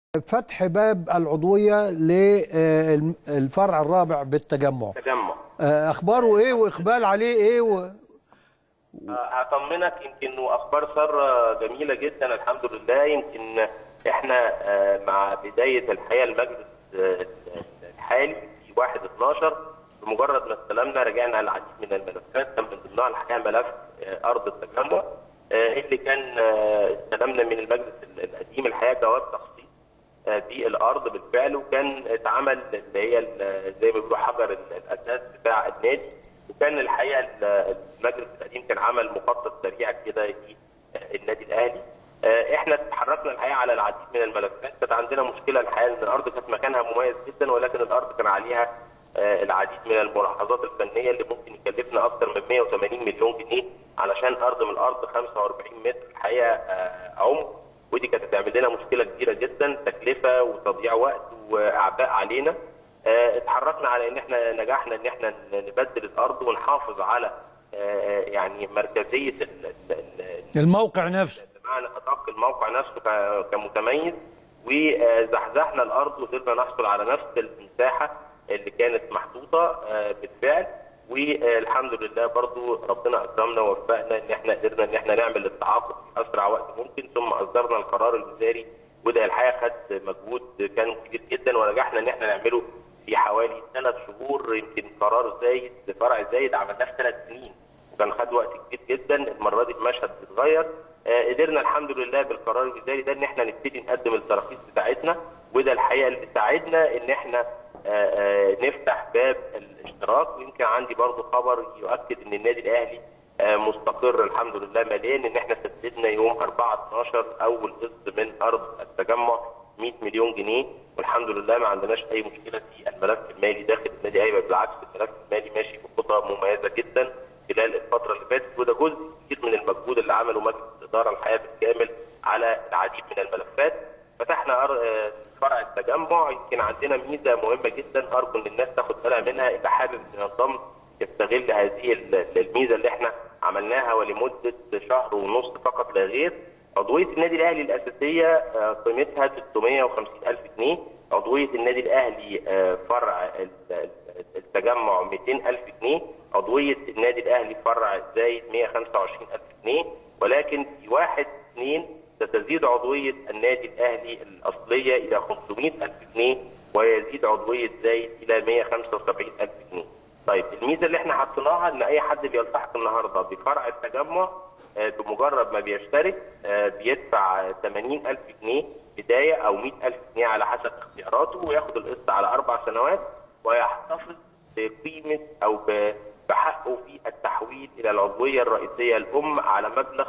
فتح باب العضويه للفرع الرابع بالتجمع تجمع آه، اخباره ايه واقبال عليه ايه و... آه، هطمنك يمكن انه اخبار ساره جميله جدا الحمد لله يمكن احنا آه، مع بدايه الحقيقه المجلس آه، الحالي في 1 12 بمجرد ما استلمنا رجعنا على العديد من الملفات كان من ضمنها الحقيقه ملف آه، ارض التجمع آه، اللي كان آه، استلمنا من المجلس القديم الحقيقه جواب تخصيص آه، في الارض بالفعل وكان اتعمل اللي هي ال- زي ما بيقولوا حجر الاساس بتاع النادي وكان الحقيقه ال- المجلس القديم كان عمل مخطط سريع كده للنادي الاهلي آه، احنا اتحركنا الحقيقه على العديد من الملفات كانت عندنا مشكله الحقيقه ان الارض كانت مكانها مميز جدا ولكن الارض كان عليها آه، العديد من الملاحظات الفنيه اللي ممكن يكلفنا اكثر من 180 مليون جنيه علشان ارض من الارض 45 متر الحقيقه آه، عمق ودي كانت هتعمل لنا مشكله كبيره جدا تكلفه وتضييع وقت واعباء علينا آه، اتحركنا على ان احنا نجحنا ان احنا نبدل الارض ونحافظ على آه، يعني مركزيه ال- ال- ال- الموقع نفسه بمعنى ادق الموقع نفسه ك- كمتميز وزحزحنا الارض وقدرنا نحصل على نفس المساحه اللي كانت محطوطه آه، بالفعل والحمد لله برضو ربنا اكرمنا ووفقنا ان احنا قدرنا ان احنا نعمل التعاقد في اسرع وقت ممكن ثم اصدرنا القرار الوزاري وده الحقيقه خد مجهود كان كبير جدا ونجحنا ان احنا نعمله في حوالي ثلاث شهور يمكن قرار زايد فرع زايد عملناه في ثلاث سنين وكان خد وقت كبير جدا المره دي المشهد بيتغير آه، قدرنا الحمد لله بالقرار الوزاري ده ان احنا نبتدي نقدم التراخيص بتاعتنا وده الحقيقه اللي ساعدنا ان احنا آه، آه، نفتح باب الاشتراك ويمكن عندي برضو خبر يؤكد ان النادي الاهلي آه، مستقر الحمد لله ماليا ان احنا سددنا يوم 4 12 اول قسط من ارض التجمع 100 مليون جنيه والحمد لله ما عندناش اي مشكله في الملف المالي داخل النادي ايوه بالعكس الملف المالي ماشي بخطى مميزه جدا خلال الفتره اللي فاتت وده جزء كبير من المجهود اللي عمله مجلس الاداره الحقيقه بالكامل على العديد من الملفات فتحنا أر- آه، فرع التجمع يمكن عندنا ميزه مهمه جدا ارجو ان الناس تاخد بالها منها اللي حابب ان ينضم يستغل هذه ال- الميزه اللي احنا عملناها ولمده شهر ونص فقط لا غير عضويه النادي الاهلي الاساسيه آه، قيمتها 650 الف جنيه عضويه النادي الاهلي آه، فرع ال- ال- التجمع 200 الف جنيه عضويه النادي الاهلي فرع زايد 125 الف جنيه ولكن في واحد اثنين ستزيد عضويه النادي الاهلي الاصليه الى 500 الف جنيه ويزيد عضويه زايد الى 175 الف جنيه طيب الميزه اللي احنا حطيناها ان اي حد بيلتحق النهارده بفرع التجمع آه، بمجرد ما بيشترك آه، بيدفع 80 ألف جنيه بداية أو 100 ألف جنيه على حسب اختياراته وياخد القسط على أربع سنوات ويحتفظ بقيمة أو ب- بحقه في التحويل إلى العضوية الرئيسية الأم على مبلغ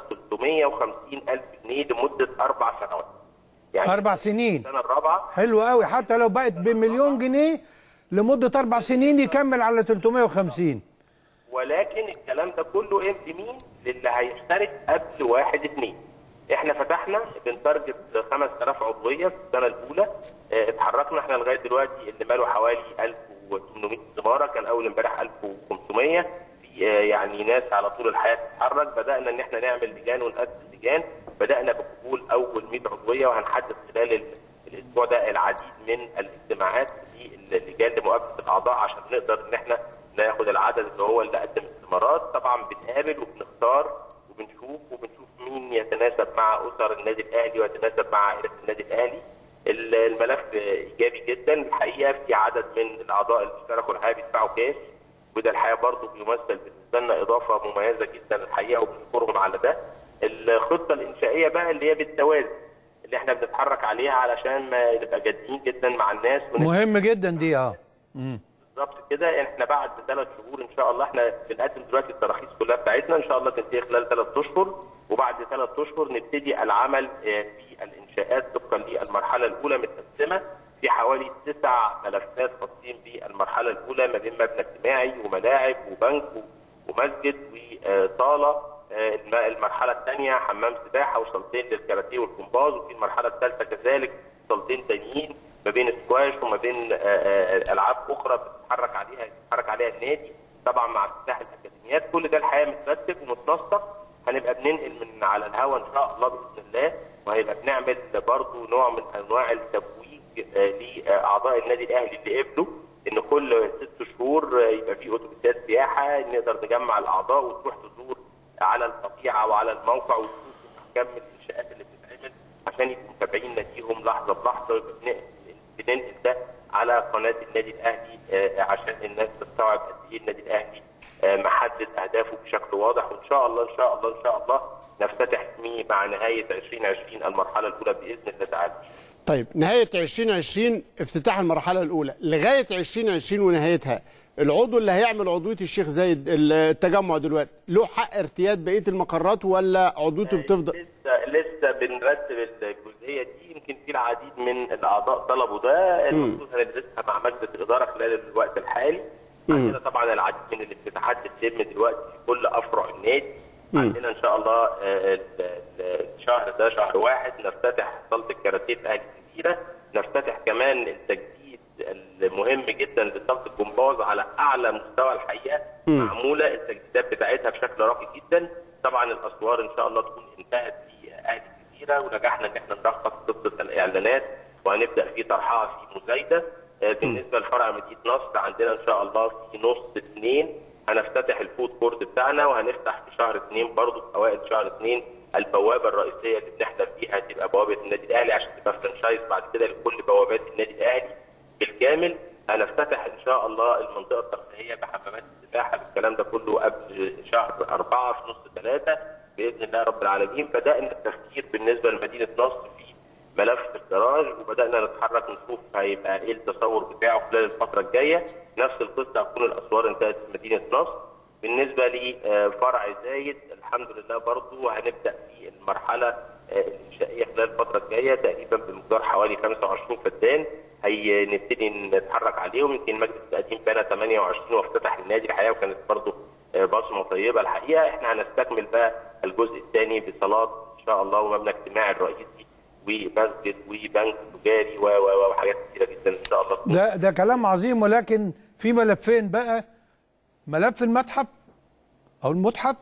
350 ألف جنيه لمدة أربع سنوات يعني اربع سنين السنة الرابعة حلو قوي حتى لو بقت بمليون جنيه لمده اربع سنين يكمل على 350 ولكن الكلام ده كله امتى مين للي هيشترك قبل واحد اتنين احنا فتحنا بنتارجت 5000 عضويه في السنه الاولى اه، اتحركنا احنا لغايه دلوقتي اللي ماله حوالي 1800 استماره كان اول امبارح 1500 في اه، يعني ناس على طول الحياه تتحرك بدانا ان احنا نعمل لجان ونأسس لجان بدانا بقبول اول 100 عضويه وهنحدد خلال ال- الاسبوع ده العديد من الاجتماعات للجان لمقابله الاعضاء عشان نقدر ان احنا ناخد العدد اللي هو اللي قدم استمارات طبعا بنقابل وبنختار وبنشوف وبنشوف مين يتناسب مع اسر النادي الاهلي ويتناسب مع عائله النادي الاهلي ال- الملف ايجابي جدا الحقيقه في عدد من الاعضاء اللي اشتركوا الحقيقه بيدفعوا كاش وده الحقيقه برضه بيمثل بالنسبه لنا اضافه مميزه جدا الحقيقه وبنشكرهم على ده الخطه الانشائيه بقى اللي هي بالتوازي اللي احنا بنتحرك عليها علشان ما نبقى جادين جدا مع الناس ون- مهم جدا دي اه مم. بالظبط كده احنا بعد ثلاث شهور ان شاء الله احنا بنقدم دلوقتي التراخيص كلها بتاعتنا ان شاء الله تنتهي خلال ثلاث اشهر وبعد ثلاث اشهر نبتدي العمل آه، في الانشاءات طبقا للمرحله الاولى متقسمه في حوالي تسع ملفات خاصين بالمرحله الاولى ما بين مبنى اجتماعي وملاعب وبنك ومسجد وصاله آه، الم- المرحله الثانيه حمام سباحه وصالتين للكاراتيه والكومباز وفي المرحله الثالثه كذلك صالتين تانيين ما بين سكواش وما بين آه، آه، العاب اخرى بتتحرك عليها بيتحرك عليها النادي طبعا مع افتتاح الاكاديميات كل ده الحقيقه مترتب ومتنسق هنبقى بننقل من على الهواء ان شاء الله باذن الله وهيبقى بنعمل برضه نوع من انواع التبويج آه، لاعضاء النادي الاهلي اللي قبلوا ان كل ست شهور آه، يبقى في اتوبيسات سياحه نقدر نجمع الاعضاء وتروح تزور على الطبيعه وعلى الموقع وتشوف احكام الانشاءات اللي بتتعمل عشان يبقوا متابعين ناديهم لحظه بلحظه ويبقى بن- بننقل ده على قناه النادي الاهلي آه، عشان الناس تستوعب قد ايه النادي الاهلي آه، محدد اهدافه بشكل واضح وان شاء الله ان شاء الله ان شاء الله نفتتح فيه مع نهايه 2020 المرحله الاولى باذن الله تعالى. طيب نهاية 2020 افتتاح المرحلة الأولى لغاية 2020 ونهايتها العضو اللي هيعمل عضوية الشيخ زايد التجمع دلوقتي له حق ارتياد بقية المقرات ولا عضويته بتفضل لسه لسه بنرتب الجزئيه دي يمكن في العديد من الاعضاء طلبوا ده المفروض هندرسها مع مجلس الاداره خلال الوقت الحالي عندنا طبعا العديد من الافتتاحات بتتم دلوقتي في كل افرع النادي عندنا ان شاء الله آه، ال- ال- الشهر ده شهر واحد نفتتح صاله الكاراتيه في اهل الجزيره نفتتح كمان التجديد المهم جدا لصاله الجمباز على اعلى مستوى الحقيقه معموله التجديدات بتاعتها بشكل راقي جدا طبعا الاسوار ان شاء الله تكون انتهت في اهل الجزيره ونجحنا ان احنا نرخص قصه الاعلانات وهنبدا في طرحها في مزايده آه، بالنسبه لفرع مدينه نصر عندنا ان شاء الله في نص اثنين هنفتتح الفود كورت بتاعنا وهنفتح في شهر اثنين برضه في اوائل شهر اثنين البوابه الرئيسيه اللي بنحلم فيها تبقى بوابه النادي الاهلي عشان تبقى فرانشايز بعد كده لكل بوابات النادي الاهلي بالكامل هنفتتح ان شاء الله المنطقه الترفيهيه بحمامات السباحه بالكلام ده كله قبل شهر اربعه في نص ثلاثه باذن الله رب العالمين بدانا التفكير بالنسبه لمدينه نصر في ملف الجراج وبدانا نتحرك نشوف هيبقى ايه التصور بتاعه خلال الفتره الجايه نفس القصه هتكون الاسوار انتهت في مدينه نصر بالنسبه لفرع زايد الحمد لله برضو هنبدا في المرحله آه، الانشائيه خلال الفتره الجايه تقريبا بمقدار حوالي 25 فدان هنبتدي نتحرك عليهم يمكن مجلس التقديم كان 28 وافتتح النادي الحقيقه وكانت برضو آه، بصمه طيبه الحقيقه احنا هنستكمل بقى الجزء الثاني بصالات ان شاء الله ومبنى اجتماعي الرئيسي ومسجد وبنك تجاري و- و- وحاجات كتيره جدا ان شاء الله ده ده كلام عظيم ولكن في ملفين بقى ملف المتحف او المتحف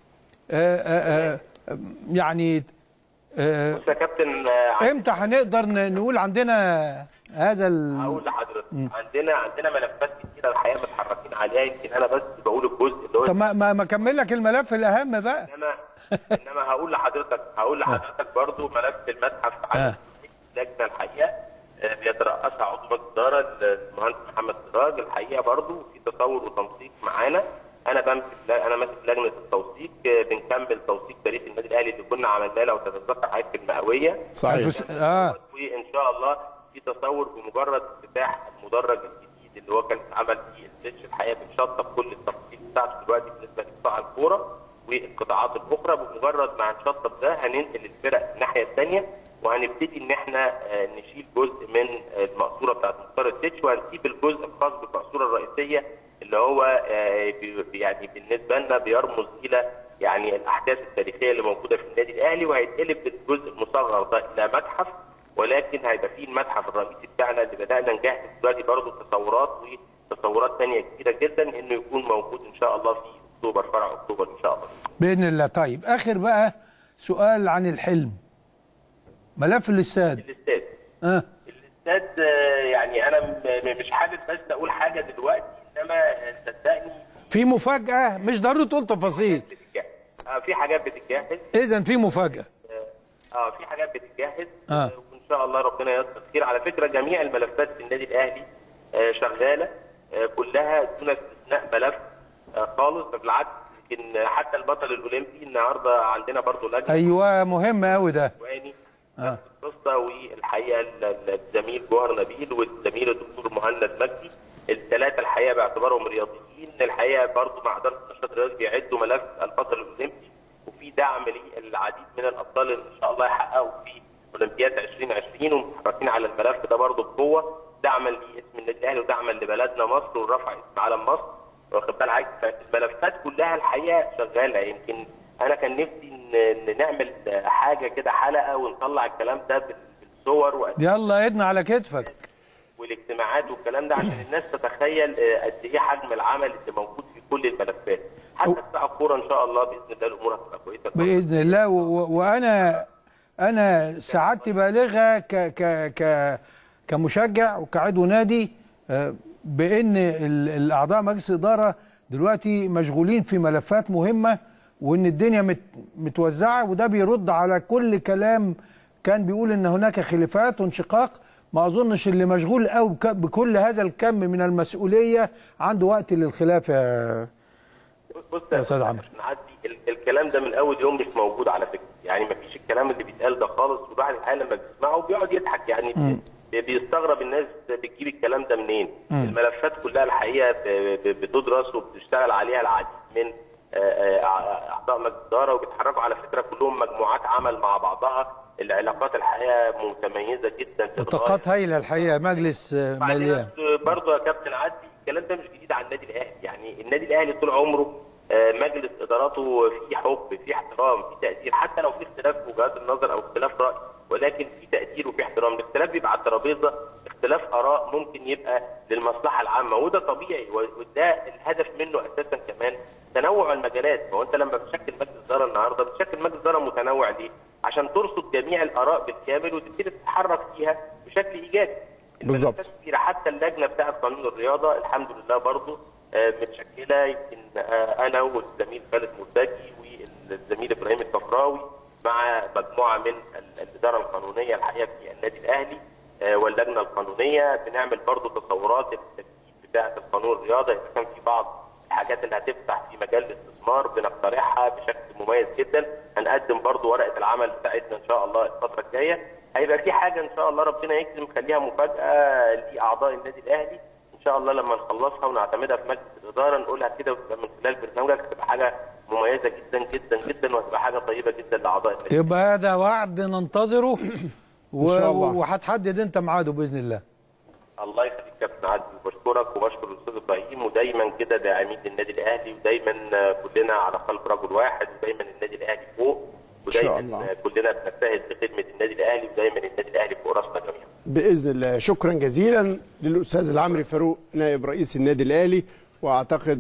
آآ آآ يعني آآ بص يا كابتن آه، امتى هنقدر ن- نقول عندنا هذا ال... هقول لحضرتك عندنا عندنا ملفات كتيره الحقيقه متحركين عليها يمكن انا بس بقول الجزء اللي هو طب ما ما ما اكمل لك الملف الاهم بقى انما انما هقول لحضرتك هقول لحضرتك برضو ملف المتحف آه. عن لجنه الحقيقه آه، بيترأسها عضو مجلس الاداره المهندس محمد سراج الحقيقه برضو في تصور وتنسيق معانا انا بمسك انا ماسك لجنه التوثيق آه، بنكمل توثيق تاريخ النادي الاهلي اللي كنا عملناه لو تتذكر حضرتك في المئويه صحيح الفس- اه وان شاء الله في تصور بمجرد افتتاح المدرج الجديد اللي هو كان اتعمل فيه السيتش الحقيقه بنشطب كل التفاصيل بتاعته دلوقتي بالنسبه لقطاع الكوره والقطاعات الاخرى بمجرد ما هنشطب ده هننقل الفرق الناحيه الثانيه وهنبتدي ان احنا آه، نشيل جزء من المقصوره بتاعت مختار السيتش وهنسيب الجزء الخاص بالمقصوره الرئيسيه اللي هو آه، بي- يعني بالنسبه لنا بيرمز الى يعني الاحداث التاريخيه اللي موجوده في النادي الاهلي وهيتقلب بالجزء المصغر ده الى متحف ولكن هيبقى فيه المتحف الرئيسي بتاعنا اللي بدانا نجهز دلوقتي برضه تصورات وتصورات ثانيه كتيره جدا انه يكون موجود ان شاء الله في اكتوبر فرع اكتوبر ان شاء الله. باذن الله طيب اخر بقى سؤال عن الحلم ملف الاستاد الاستاد اه الاستاد آه، يعني انا م- م- مش حابب بس اقول حاجه دلوقتي انما آه، صدقني في مفاجاه مش ضروري تقول تفاصيل بتتجهز آه في حاجات بتتجهز اذا في مفاجاه اه آه، في حاجات بتتجهز آه. آه. وان شاء الله ربنا ييسر خير على فكره جميع الملفات في النادي الاهلي آه شغاله آه كلها دون استثناء ملف آه خالص بل بالعكس يمكن حتى البطل الاولمبي النهارده عندنا برضه لجنه ايوه مهم قوي ده واني آه. القصه والحقيقه ال- ال- الزميل جوهر نبيل والزميل الدكتور مهند مجدي الثلاثه الحقيقه باعتبارهم رياضيين الحقيقه برضه مع اداره النشاط الرياضي بيعدوا ملف البطل الاولمبي وفي دعم للعديد من الابطال اللي ان شاء الله يحققوا في اولمبياد 2020 ومتحركين على الملف ده برضه بقوه دعما لاسم النادي الاهلي ودعما لبلدنا مصر ورفع اسم علم مصر واخد بال حضرتك الملفات كلها الحقيقه شغاله يمكن انا كان نفسي ن- ن- نعمل حاجه كده حلقه ونطلع الكلام ده بال- بالصور وقد يلا ايدنا على كتفك والاجتماعات والكلام ده عشان الناس تتخيل آه، قد ايه حجم العمل اللي موجود في كل الملفات حتى بتاع الكوره ان شاء الله باذن الله الامور هتبقى كويسه باذن الله و- و- وانا انا سعادتي بالغه ك ك ك كمشجع وكعضو نادي آه، بان ال- الاعضاء مجلس الاداره دلوقتي مشغولين في ملفات مهمه وان الدنيا مت متوزعه وده بيرد على كل كلام كان بيقول ان هناك خلافات وانشقاق ما اظنش اللي مشغول قوي بكل هذا الكم من المسؤوليه عنده وقت للخلاف يا بص يا أستاذ عمرو. نعدي ال- الكلام ده من اول يوم مش موجود على فكره يعني ما فيش الكلام اللي بيتقال ده خالص والواحد الحقيقه لما بيسمعه بيقعد يضحك يعني بي- بيستغرب الناس بتجيب الكلام ده منين الملفات كلها الحقيقه ب- ب- بتدرس وبتشتغل عليها العديد من آه، آه، اعضاء مجلس الاداره وبيتحركوا على فكره كلهم مجموعات عمل مع بعضها العلاقات الحقيقه متميزه جدا في طاقات هايله الحقيقه مجلس آه، بعدين مليان برضه يا كابتن عدي الكلام ده مش جديد على النادي الاهلي يعني النادي الاهلي طول عمره آه، مجلس اداراته فيه حب فيه احترام فيه تقدير حتى لو في اختلاف وجهات النظر او اختلاف راي ولكن في تقدير وفي احترام الاختلاف بيبقى على الترابيزه اختلاف اراء ممكن يبقى للمصلحه العامه وده طبيعي وده الهدف منه اساسا كمان تنوع المجالات ما هو انت لما بتشكل مجلس اداره النهارده بتشكل مجلس اداره متنوع ليه؟ عشان ترصد جميع الاراء بالكامل وتبتدي تتحرك فيها بشكل ايجابي بالظبط. الملفات كتيرة حتى اللجنه بتاعه قانون الرياضه الحمد لله برضو آه، متشكله يمكن آه، انا والزميل خالد مرتجي والزميل ابراهيم الكفراوي مع مجموعه من ال- الاداره القانونيه الحقيقه في النادي الاهلي آه، واللجنه القانونيه بنعمل برضو تصورات التجديد بتاعه القانون الرياضه اذا كان في بعض الحاجات اللي هتفتح في مجال الاستثمار بنقترحها بشكل مميز جدا هنقدم برضو ورقه العمل بتاعتنا ان شاء الله الفتره الجايه هيبقى في حاجه ان شاء الله ربنا يكرم خليها مفاجاه لاعضاء النادي الاهلي ان شاء الله لما نخلصها ونعتمدها في مجلس الاداره نقولها كده وتبقى من خلال برنامجك تبقى حاجه مميزه جدا جدا جدا وهتبقى حاجه طيبه جدا لاعضاء النادي يبقى هذا وعد ننتظره و- شاء الله. وهتحدد انت ميعاده باذن الله الله يخليك كابتن عدلي وبشكرك وبشكر الاستاذ ابراهيم ودايما كده داعمين للنادي الاهلي ودايما آه، كلنا على قلب رجل واحد ودايما النادي الاهلي فوق شاء ودايما الله. آه، كلنا بنجتهد لخدمه النادي الاهلي ودايما النادي الاهلي فوق راسنا جميعا باذن الله شكرا جزيلا للاستاذ العمري فاروق نائب رئيس النادي الاهلي واعتقد